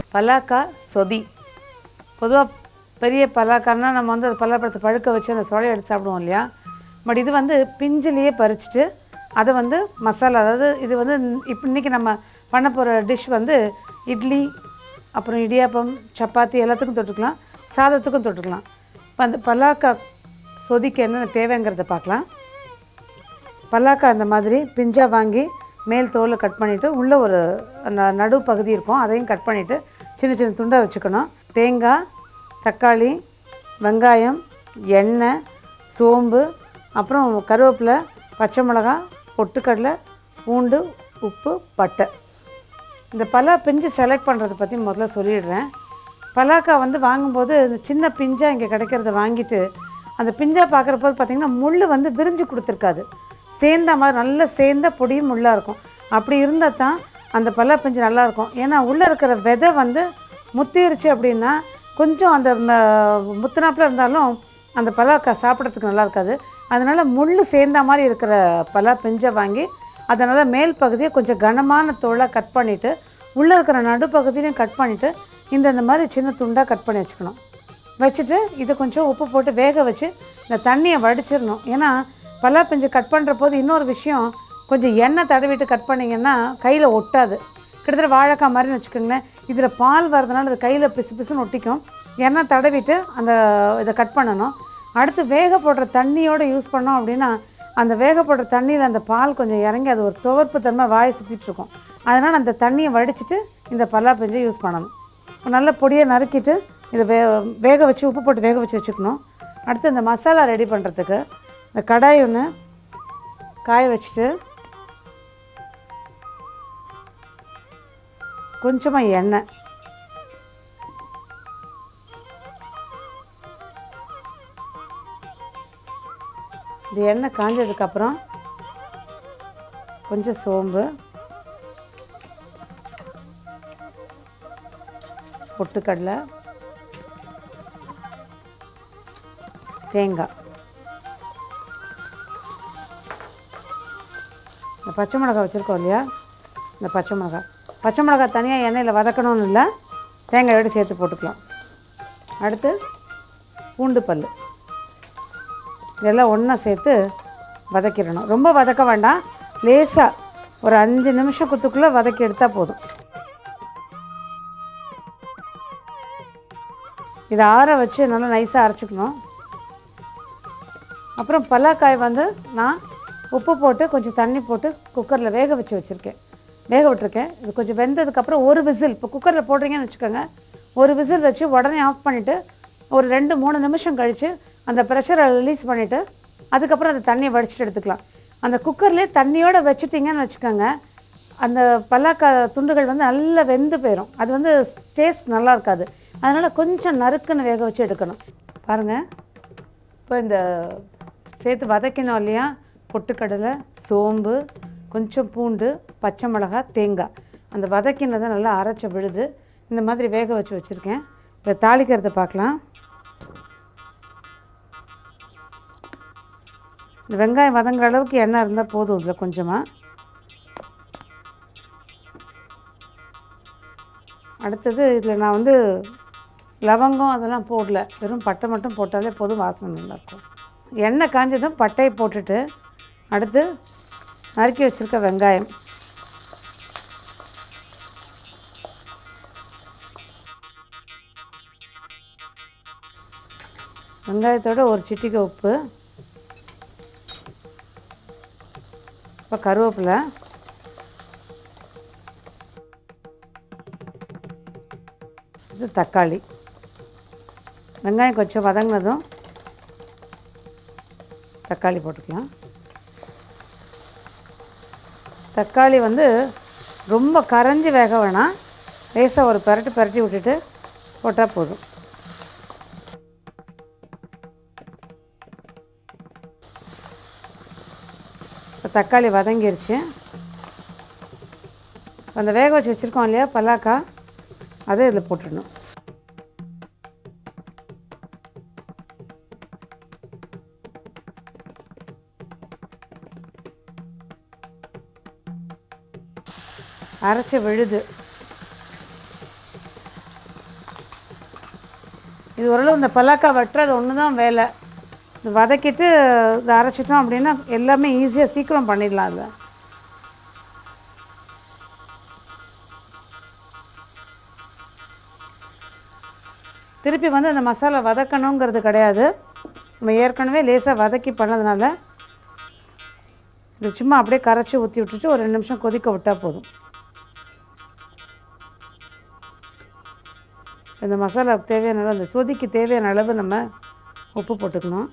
பலாக்கா சொதி பொதுவாக பெரிய பலாக்கான்னா நம்ம வந்து அது பலாப்பழத்தை பழுக்க வச்சு அந்த சொலையை எடுத்து சாப்பிடுவோம் இல்லையா பட் இது வந்து பிஞ்சிலேயே பறிச்சுட்டு அதை வந்து மசாலா அதாவது இது வந்து இப்போ இன்றைக்கி நம்ம பண்ண போகிற டிஷ் வந்து இட்லி அப்புறம் இடியாப்பம் சப்பாத்தி எல்லாத்துக்கும் தொட்டுக்கலாம் சாதத்துக்கும் தொட்டுக்கலாம் இப்போ அந்த பலாக்கா சொதிக்கு என்னென்ன தேவைங்கிறத பார்க்கலாம் பல்லாக்கா அந்த மாதிரி பிஞ்சாக வாங்கி மேல் தோலை கட் பண்ணிவிட்டு உள்ளே ஒரு ந- நடு பகுதி இருக்கும் அதையும் கட் பண்ணிவிட்டு சின்ன சின்ன துண்டாக வச்சுக்கணும் தேங்காய் தக்காளி வெங்காயம் எண்ணெய் சோம்பு அப்புறம் கருவேப்பிலை பச்சை மிளகாய் பொட்டுக்கடலை பூண்டு உப்பு பட்டை இந்த பலா பிஞ்சு செலக்ட் பண்ணுறதை பற்றி முதல்ல சொல்லிடுறேன் பலாக்கா வந்து வாங்கும்போது இந்த சின்ன பிஞ்சாக இங்கே கிடைக்கிறத வாங்கிட்டு அந்த பிஞ்சா பார்க்குறப்போது பார்த்திங்கன்னா முள் வந்து விரிஞ்சு கொடுத்துருக்காது சேர்ந்த மாதிரி நல்ல சேர்ந்த பொடியும் முள்ளாக இருக்கும் அப்படி இருந்தால் தான் அந்த பலா பிஞ்சு நல்லாயிருக்கும் ஏன்னா உள்ளே இருக்கிற விதை வந்து முத்திருச்சு அப்படின்னா கொஞ்சம் அந்த ம- முத்துனாப்புல இருந்தாலும் அந்த பலாக்கா சாப்பிட்றதுக்கு நல்லா இருக்காது அதனால் முள் சேர்ந்த மாதிரி இருக்கிற பலா பிஞ்சை வாங்கி அதனால் மேல் பகுதியை கொஞ்சம் கனமான தோலாக கட் பண்ணிவிட்டு உள்ளே இருக்கிற நடுப்பகுதியிலையும் கட் பண்ணிவிட்டு இந்த இந்த மாதிரி சின்ன துண்டாக கட் பண்ணி வச்சுக்கணும் வச்சுட்டு இதை கொஞ்சம் உப்பு போட்டு வேக வச்சு இந்த தண்ணியை வடிச்சிடணும் ஏன்னா பலாப்பிஞ்சு கட் பண்ணுற போது இன்னொரு விஷயம் கொஞ்சம் எண்ணெய் தடவிட்டு கட் பண்ணிங்கன்னா கையில் ஒட்டாது கிட்டத்தட்ட வாழைக்காய் மாதிரின்னு வச்சுக்கோங்களேன் இதில் பால் வரதுனால அது கையில் பிசு பிசுன்னு ஒட்டிக்கும் எண்ணெய் தடவிட்டு அந்த இதை கட் பண்ணணும் அடுத்து வேக போடுற தண்ணியோடு யூஸ் பண்ணோம் அப்படின்னா அந்த வேக போடுற தண்ணியில் அந்த பால் கொஞ்சம் இறங்கி அது ஒரு துவர்ப்பு தன்மை வாயை சுற்றிட்டு இருக்கும் அதனால் அந்த தண்ணியை வடிச்சிட்டு இந்த பல்லா பிஞ்சை யூஸ் பண்ணணும் நல்ல பொடியை நறுக்கிட்டு இதை வே வேக வச்சு உப்பு போட்டு வேக வச்சு வச்சுக்கணும் அடுத்து இந்த மசாலா ரெடி பண்ணுறதுக்கு இந்த கடாய் ஒன்று காய வச்சுட்டு கொஞ்சமாக எண்ணெய் இந்த எண்ணெய் காஞ்சதுக்கப்புறம் கொஞ்சம் சோம்பு பொட்டுக்கடலை தேங்காய் இந்த பச்சை மிளகாய் வச்சுருக்கோம் இல்லையா இந்த பச்சை மிளகாய் பச்சை மிளகாய் தனியாக எண்ணெயில் வதக்கணும்னு இல்லை தேங்காயோடு சேர்த்து போட்டுக்கலாம் அடுத்து பூண்டு பல் இதெல்லாம் ஒன்றா சேர்த்து வதக்கிடணும் ரொம்ப வதக்க வேண்டாம் லேசாக ஒரு அஞ்சு நிமிஷம் குத்துக்குள்ளே வதக்கி எடுத்தால் போதும் இதை ஆற வச்சு நல்லா நைஸாக அரைச்சிக்கணும் அப்புறம் பல்லாக்காய் வந்து நான் உப்பு போட்டு கொஞ்சம் தண்ணி போட்டு குக்கரில் வேக வச்சு வச்சுருக்கேன் வேக விட்டுருக்கேன் இது கொஞ்சம் வெந்ததுக்கப்புறம் ஒரு விசில் இப்போ குக்கரில் போடுறீங்கன்னு வச்சுக்கோங்க ஒரு விசில் வச்சு உடனே ஆஃப் பண்ணிவிட்டு ஒரு ரெண்டு மூணு நிமிஷம் கழித்து அந்த ப்ரெஷரை ரிலீஸ் பண்ணிவிட்டு அதுக்கப்புறம் அந்த தண்ணியை வடிச்சிட்டு எடுத்துக்கலாம் அந்த குக்கர்லேயே தண்ணியோடு வச்சுட்டிங்கன்னு வச்சுக்கோங்க அந்த பல்லாக்கா துண்டுகள் வந்து நல்லா வெந்து போயிடும் அது வந்து டேஸ்ட் நல்லா இருக்காது அதனால் கொஞ்சம் நறுக்குன்னு வேக வச்சு எடுக்கணும் பாருங்கள் இப்போ இந்த சேர்த்து வதக்கினோம் இல்லையா பொட்டுக்கடலை சோம்பு கொஞ்சம் பூண்டு பச்சை மிளகாய் தேங்காய் அந்த வதக்கினதை நல்லா அரைச்ச விழுது இந்த மாதிரி வேக வச்சு வச்சுருக்கேன் இப்போ தாளிக்கிறத பார்க்கலாம் இந்த வெங்காயம் வதங்குற அளவுக்கு எண்ணெய் இருந்தால் போதும் இதில் கொஞ்சமாக அடுத்தது இதில் நான் வந்து லவங்கம் அதெல்லாம் போடல வெறும் பட்டை மட்டும் போட்டாலே போதும் வாசனை நல்லாயிருக்கும் எண்ணெய் காஞ்சதும் பட்டையை போட்டுட்டு அடுத்து நறுக்கி வச்சுருக்க வெங்காயம் வெங்காயத்தோட ஒரு சிட்டிகை உப்பு இப்போ கருவேப்பிலை இது தக்காளி வெங்காயம் கொஞ்சம் வதங்கினதும் தக்காளி போட்டுக்கலாம் தக்காளி வந்து ரொம்ப கரைஞ்சி வேக வேணாம் லேசாக ஒரு பரட்டு பரட்டி விட்டுட்டு போட்டால் போதும் இப்போ தக்காளி வதங்கிருச்சு அந்த வேக வச்சு வச்சுருக்கோம் இல்லையா பல்லாக்கா அதை இதில் போட்டுடணும் அரைச்சி விழுது இது ஓரளவு இந்த பலாக்காய் வெட்டுறது ஒன்று தான் வேலை இது வதக்கிட்டு இதை அரைச்சிட்டோம் அப்படின்னா எல்லாமே ஈஸியாக சீக்கிரம் பண்ணிடலாம் அதில் திருப்பி வந்து அந்த மசாலா வதக்கணுங்கிறது கிடையாது நம்ம ஏற்கனவே லேசாக வதக்கி பண்ணதுனால இது சும்மா அப்படியே கரைச்சி ஊற்றி விட்டுட்டு ஒரு ரெண்டு நிமிஷம் கொதிக்க விட்டால் போதும் இந்த மசாலாவுக்கு தேவையான அளவு அந்த சொதிக்கு தேவையான அளவு நம்ம உப்பு போட்டுக்கணும்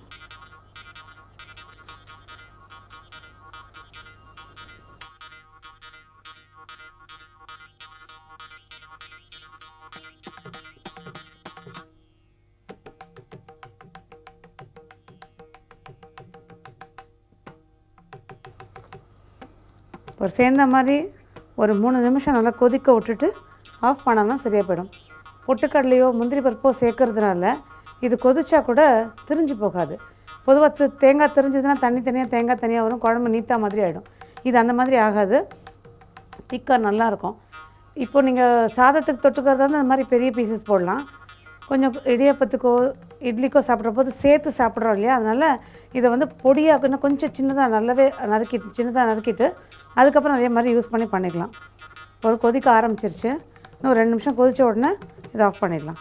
ஒரு சேர்ந்த மாதிரி ஒரு மூணு நிமிஷம் நல்லா கொதிக்க விட்டுட்டு ஆஃப் பண்ணோம்னா சரியாக போயிடும் பொட்டுக்கடலையோ முந்திரி பருப்போ சேர்க்கறதுனால இது கொதிச்சா கூட திரிஞ்சு போகாது பொதுவாக தேங்காய் தெரிஞ்சதுன்னா தண்ணி தனியாக தேங்காய் தனியாக வரும் குழம்பு நீத்தா மாதிரி ஆகிடும் இது அந்த மாதிரி ஆகாது திக்காக நல்லாயிருக்கும் இப்போ நீங்கள் சாதத்துக்கு தொட்டுக்கிறதா இருந்தால் அந்த மாதிரி பெரிய பீசஸ் போடலாம் கொஞ்சம் இடியாப்பத்துக்கோ இட்லிக்கோ சாப்பிட்ற போது சேர்த்து சாப்பிட்றோம் இல்லையா அதனால் இதை வந்து பொடியாக இன்னும் கொஞ்சம் சின்னதாக நல்லாவே நறுக்கிட்டு சின்னதாக நறுக்கிட்டு அதுக்கப்புறம் அதே மாதிரி யூஸ் பண்ணி பண்ணிக்கலாம் ஒரு கொதிக்க ஆரம்பிச்சிருச்சு இன்னும் ஒரு ரெண்டு நிமிஷம் கொதித்த உடனே இதை ஆஃப் பண்ணிடலாம்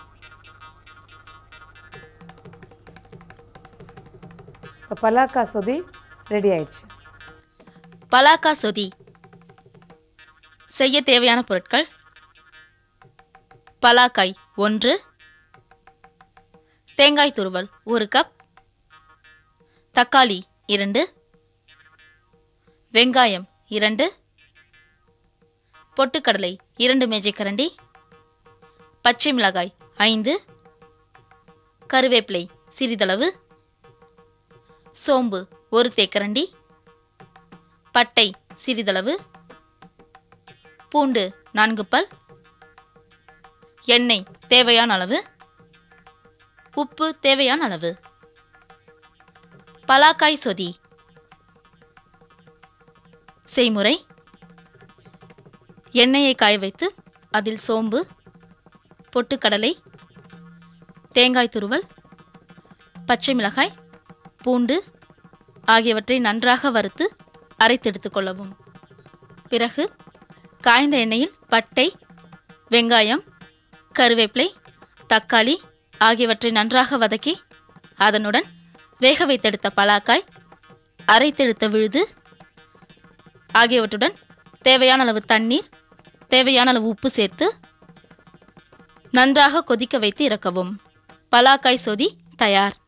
இப்போ பலாக்கா சொதி ரெடி ஆயிடுச்சு பலாக்கா சொதி செய்ய தேவையான பொருட்கள் பலாக்காய் ஒன்று தேங்காய் துருவல் ஒரு கப் தக்காளி இரண்டு வெங்காயம் இரண்டு பொட்டுக்கடலை இரண்டு மேஜைக்கரண்டி பச்சை மிளகாய் ஐந்து கருவேப்பிலை சிறிதளவு சோம்பு ஒரு தேக்கரண்டி பட்டை சிறிதளவு பூண்டு நான்கு பல் எண்ணெய் தேவையான அளவு உப்பு தேவையான அளவு பலாக்காய் சொதி செய்முறை எண்ணெயை காய வைத்து அதில் சோம்பு பொட்டுக்கடலை தேங்காய் துருவல் பச்சை மிளகாய் பூண்டு ஆகியவற்றை நன்றாக வறுத்து அரைத்தெடுத்துக் கொள்ளவும் பிறகு காய்ந்த எண்ணெயில் பட்டை வெங்காயம் கருவேப்பிலை தக்காளி ஆகியவற்றை நன்றாக வதக்கி அதனுடன் வேக வைத்தெடுத்த பலாக்காய் அரைத்தெடுத்த விழுது ஆகியவற்றுடன் தேவையான அளவு தண்ணீர் தேவையான அளவு உப்பு சேர்த்து நன்றாக கொதிக்க வைத்து இறக்கவும் பலாக்காய் சொதி தயார்